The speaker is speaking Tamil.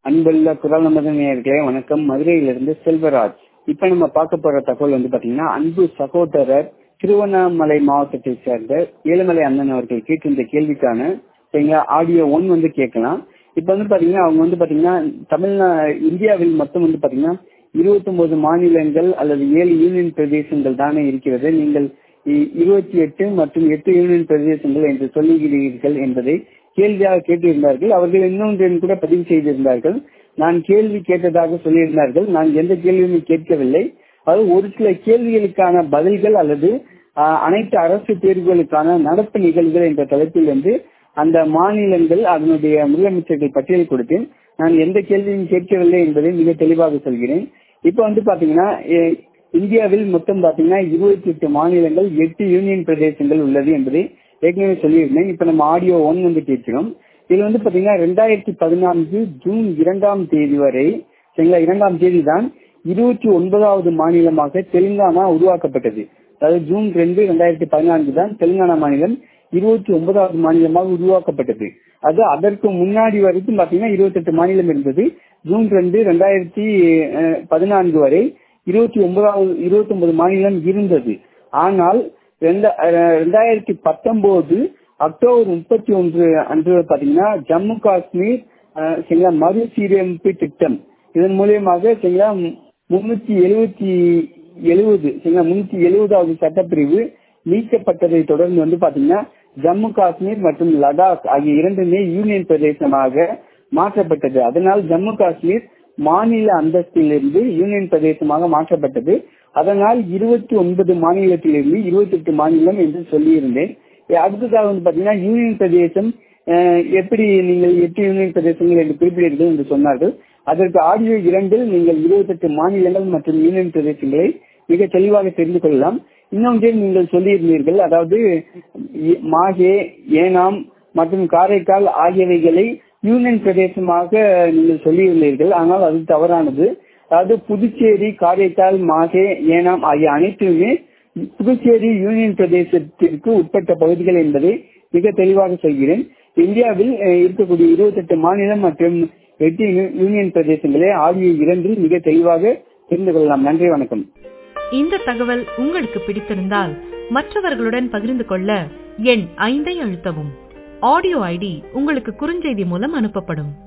அன்புள்ள குரல் நமது நேயர்களே வணக்கம் மதுரையிலிருந்து செல்வராஜ் இப்ப நம்ம பார்க்க போற தகவல் வந்து பாத்தீங்கன்னா அன்பு சகோதரர் திருவண்ணாமலை மாவட்டத்தை சேர்ந்த ஏழுமலை அண்ணன் அவர்கள் கேட்டிருந்த கேள்விக்கான சரிங்களா ஆடியோ ஒன் வந்து கேட்கலாம் இப்ப வந்து பாத்தீங்கன்னா அவங்க வந்து பாத்தீங்கன்னா தமிழ்நா இந்தியாவில் மொத்தம் வந்து பாத்தீங்கன்னா இருபத்தி ஒன்பது மாநிலங்கள் அல்லது ஏழு யூனியன் பிரதேசங்கள் தானே இருக்கிறது நீங்கள் இருபத்தி எட்டு மற்றும் எட்டு யூனியன் பிரதேசங்கள் என்று சொல்லுகிறீர்கள் என்பதை கேள்வியாக கேட்டிருந்தார்கள் அவர்கள் இன்னொன்றையும் கூட பதிவு செய்திருந்தார்கள் நான் கேள்வி கேட்டதாக சொல்லியிருந்தார்கள் நான் எந்த கேள்வியுமே கேட்கவில்லை அது ஒரு சில கேள்விகளுக்கான பதில்கள் அல்லது அனைத்து அரசு தேர்வுகளுக்கான நடப்பு நிகழ்வுகள் என்ற தலைப்பில் வந்து அந்த மாநிலங்கள் அதனுடைய முதலமைச்சர்கள் பட்டியல் கொடுத்தேன் நான் எந்த கேள்வியும் கேட்கவில்லை என்பதை மிக தெளிவாக சொல்கிறேன் இப்ப வந்து பாத்தீங்கன்னா இந்தியாவில் மொத்தம் பாத்தீங்கன்னா இருபத்தி எட்டு மாநிலங்கள் எட்டு யூனியன் பிரதேசங்கள் உள்ளது என்பதை ஏற்கனவே சொல்லியிருந்தேன் இப்ப நம்ம ஆடியோ ஒன் வந்து கேட்கிறோம் இதுல வந்து பாத்தீங்கன்னா ரெண்டாயிரத்தி பதினான்கு ஜூன் இரண்டாம் தேதி வரை சரிங்களா இரண்டாம் தேதி தான் இருபத்தி ஒன்பதாவது மாநிலமாக தெலுங்கானா உருவாக்கப்பட்டது அதாவது ஜூன் ரெண்டு ரெண்டாயிரத்தி பதினான்கு தான் தெலுங்கானா மாநிலம் இருபத்தி ஒன்பதாவது மாநிலமாக உருவாக்கப்பட்டது அது அதற்கு முன்னாடி வரைக்கும் பாத்தீங்கன்னா இருபத்தி எட்டு மாநிலம் இருந்தது ஜூன் ரெண்டு ரெண்டாயிரத்தி பதினான்கு வரை இருபத்தி ஒன்பதாவது இருபத்தி ஒன்பது மாநிலம் இருந்தது ஆனால் ரெண்டாயிரத்தி பத்தொன்பது அக்டோபர் முப்பத்தி ஒன்று அன்று பாத்தீங்கன்னா ஜம்மு காஷ்மீர் சரிங்களா மறுசீரமைப்பு திட்டம் இதன் மூலியமாக சரிங்களா முன்னூத்தி எழுபத்தி எழுபது சரிங்களா முன்னூத்தி எழுபதாவது சட்டப்பிரிவு நீக்கப்பட்டதை தொடர்ந்து வந்து பாத்தீங்கன்னா ஜம்மு காஷ்மீர் மற்றும் லடாக் ஆகிய இரண்டுமே யூனியன் பிரதேசமாக மாற்றப்பட்டது அதனால் ஜம்மு காஷ்மீர் மாநில அந்தஸ்திலிருந்து யூனியன் பிரதேசமாக மாற்றப்பட்டது அதனால் இருபத்தி ஒன்பது மாநிலத்திலிருந்து இருபத்தி எட்டு மாநிலம் என்று சொல்லியிருந்தேன் அடுத்ததாக வந்து பாத்தீங்கன்னா யூனியன் பிரதேசம் எப்படி நீங்கள் எட்டு யூனியன் பிரதேசங்கள் என்று குறிப்பிடுகிறீர்கள் என்று சொன்னார்கள் அதற்கு ஆடியோ இரண்டில் நீங்கள் இருபத்தி எட்டு மாநிலங்கள் மற்றும் யூனியன் பிரதேசங்களை மிக தெளிவாக தெரிந்து கொள்ளலாம் இன்னொன்றே நீங்கள் சொல்லியிருந்தீர்கள் அதாவது மாஹே ஏனாம் மற்றும் காரைக்கால் ஆகியவைகளை யூனியன் பிரதேசமாக நீங்கள் சொல்லியுள்ளீர்கள் ஆனால் அது தவறானது அதாவது புதுச்சேரி காரைக்கால் மாஹே ஏனாம் ஆகிய அனைத்துமே புதுச்சேரி யூனியன் பிரதேசத்திற்கு உட்பட்ட பகுதிகள் என்பதை மிக தெளிவாக சொல்கிறேன் இந்தியாவில் இருக்கக்கூடிய இருபத்தி எட்டு மாநிலம் மற்றும் எட்டு யூனியன் பிரதேசங்களை ஆடியோ இரண்டில் மிக தெளிவாக தெரிந்து கொள்ளலாம் நன்றி வணக்கம் இந்த தகவல் உங்களுக்கு பிடித்திருந்தால் மற்றவர்களுடன் பகிர்ந்து கொள்ள எண் ஐந்தை அழுத்தவும் ஆடியோ ஐடி உங்களுக்கு குறுஞ்செய்தி மூலம் அனுப்பப்படும்